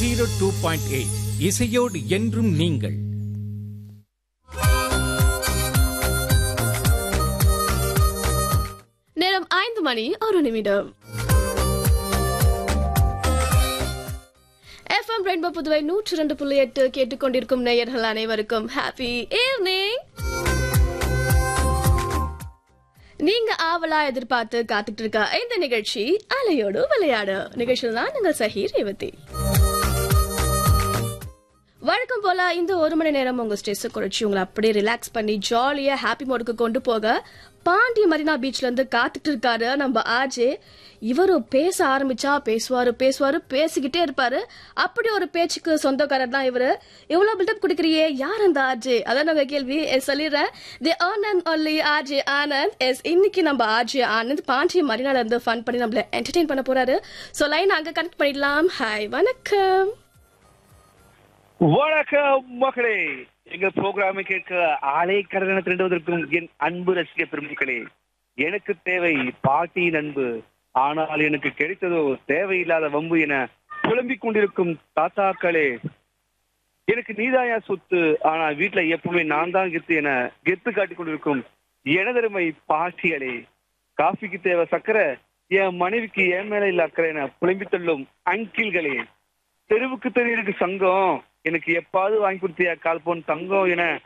zero two point eight இசையோடு என்றும் நீங்கள் நேரம் ஐந்து மணி ஒரு நிமிடம் எஃப்எம் ரெயின்போ புதுவை நூற்றி ரெண்டு புள்ளி எட்டு கேட்டுக்கொண்டிருக்கும் நேயர்கள் அனைவருக்கும் ஹாப்பி ஈவினிங் நீங்க ஆவலா எதிர்பார்த்து காத்துட்டு இருக்க இந்த நிகழ்ச்சி அலையோடு விளையாடு நிகழ்ச்சியில் தான் நீங்கள் சஹீர் ரேவதி வழக்கம் போல இந்த ஒரு மணி நேரம் உங்க ஸ்ட்ரெஸ் குறைச்சி உங்களை அப்படியே ரிலாக்ஸ் பண்ணி ஜாலியா ஹாப்பி மோடுக்கு கொண்டு போக பாண்டி மரினா பீச்ல இருந்து காத்துட்டு இருக்காரு நம்ம ஆஜே இவரு பேச ஆரம்பிச்சா பேசுவாரு பேசுவாரு பேசிக்கிட்டே இருப்பாரு அப்படி ஒரு பேச்சுக்கு சொந்தக்காரர் தான் இவரு இவ்வளவு பில்டப் குடுக்கறியே யார் அந்த ஆர்ஜே அதான் நாங்க கேள்வி எஸ் சொல்லிடுறேன் the Anand only RJ Anand yes இன்னைக்கு நம்ம ஆர்ஜே ஆனந்த் பாண்டி மரினால இருந்து ஃபன் பண்ணி நம்மள என்டர்டெயின் பண்ண போறாரு சோ லைன் அங்க கனெக்ட் பண்ணிடலாம் ஹாய் வணக்கம் வணக்கம் மகளே எங்கள் ப்ரோக்ராமை கேட்க ஆலை கடன திரண்டுவதற்கும் என் அன்பு ரசிக பெருமக்களே எனக்கு தேவை பாட்டியின் அன்பு ஆனால் எனக்கு கிடைத்ததோ தேவையில்லாத வம்பு என புலம்பிக் கொண்டிருக்கும் தாத்தாக்களே எனக்கு நீதாயா சொத்து ஆனா வீட்டுல எப்பவுமே நான் தான் கெத்து என கெத்து காட்டிக் கொண்டிருக்கும் எனதருமை பாட்டிகளே காஃபிக்கு தேவை சக்கரை என் மனைவிக்கு என் மேல இல்ல அக்கறை என புலம்பித் தள்ளும் அங்கிள்களே தெருவுக்கு தெரு இருக்கு சங்கம் எனக்கு எப்பாவது வாங்கி கொடுத்தியா கால் போன் தங்கம் என